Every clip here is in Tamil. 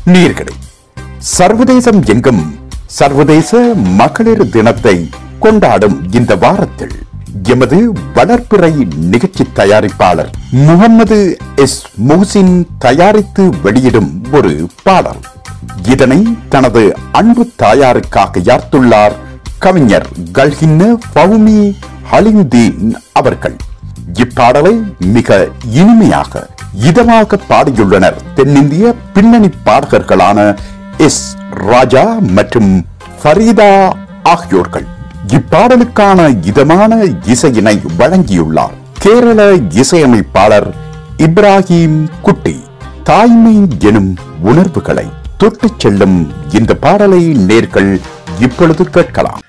நீர்களே சர்வதேசம் எங்கும் சர்வதேச மகளிர் தினத்தை கொண்டாடும் இந்த வாரத்தில் எமது வளர்ப்பிறை நிகழ்ச்சி தயாரிப்பாளர் முகமது எஸ் முஹ்சின் தயாரித்து வெளியிடும் ஒரு பாடல் இதனை தனது அன்பு தாயாருக்காக யார்த்துள்ளார் கவிஞர் கல்கின்ன பவுமி ஹலிமுதீன் அவர்கள் இப்பாடலை மிக இனிமையாக இதமாக பாடியுள்ளனர் தென்னிந்திய பின்னணி பாடகர்களான எஸ் ராஜா மற்றும் ஃபரீதா ஆகியோர்கள் இப்பாடலுக்கான இதமான இசையினை வழங்கியுள்ளார் கேரள இசையமைப்பாளர் இப்ராஹிம் குட்டி தாய்மை எனும் உணர்வுகளை தொட்டுச் செல்லும் இந்த பாடலை நேர்கள் இப்பொழுது கேட்கலாம்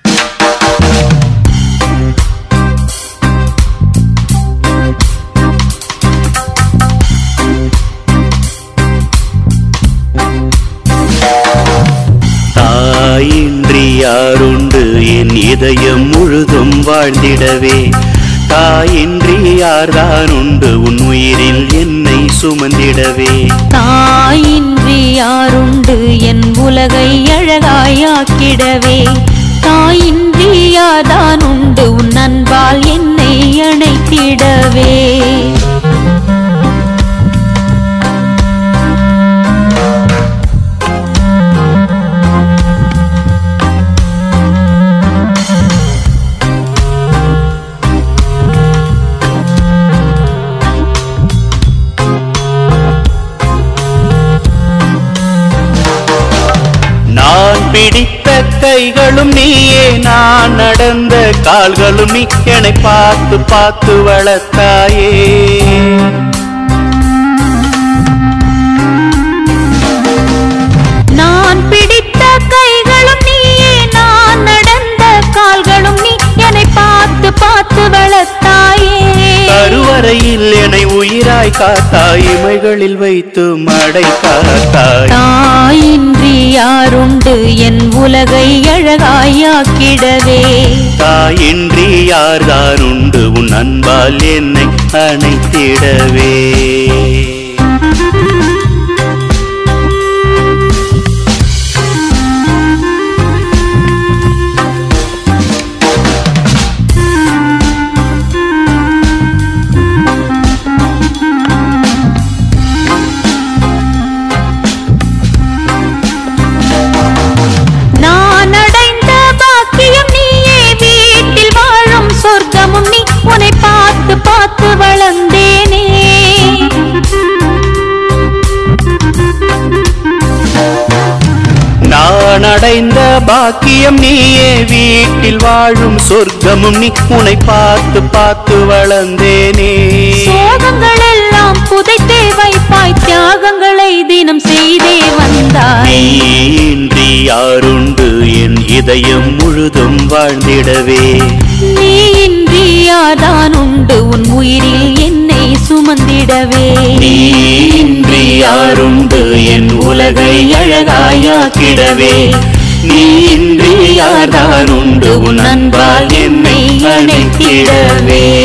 தாயின்றி யாருண்டு என் இதயம் முழுதும் வாழ்ந்திடவே தாயின்றி யார்தான் உண்டு உன் உயிரில் என்னை சுமந்திடவே தாயின்றி யாருண்டு என் உலகை அழகாயாக்கிடவே தாயின்றி யார்தான் உண்டு உன் அன்பால் என்னை அணைத்திடவே நான் பிடித்த கைகளும் நீயே நான் நடந்த கால்களும் நீ என்னை பார்த்து பார்த்து வளர்த்தாயே நான் பிடித்த கைகளும் நீயே நான் நடந்த கால்களும் நீ என்னை பார்த்து பார்த்து வளர்த்தாயே கருவறையில் என்னை உயிராய் காத்தாய் இமைகளில் வைத்து மடை காத்தாய் தாயின்றி யாருண்டு என் உலகை அழகாயாக்கிடவே தாயின்றி யார்தான் உண்டு உன் அன்பால் என்னை அணைத்திடவே நான் அடைந்த பாக்கியம் நீயே வீட்டில் வாழும் சொர்க்கமும் நீ உன்னை பார்த்து பார்த்து வளர்ந்தேனே நான் அடைந்த பாக்கியம் நீயே வீட்டில் வாழும் சொர்க்கமும் நீ உன்னை பார்த்து பார்த்து வளர்ந்தேனே சோகங்கள் எல்லாம் புதைத்தே வைப்பாய் தியாகங்களை தினம் செய்தே வந்தாய் நீயின்றி யாருண்டு என் இதயம் முழுதும் வாழ்ந்திடவே நீ இன்றி யார்தான் உண்டு உன் உயிரில் என்னை சுமந்திடவே நீயின்றி யாருண்டு என் உலகை அழகாயாக்கிடவே நீயின்றி யார்தான் உண்டு உன் அன்பால் என்னை அணைத்திடவே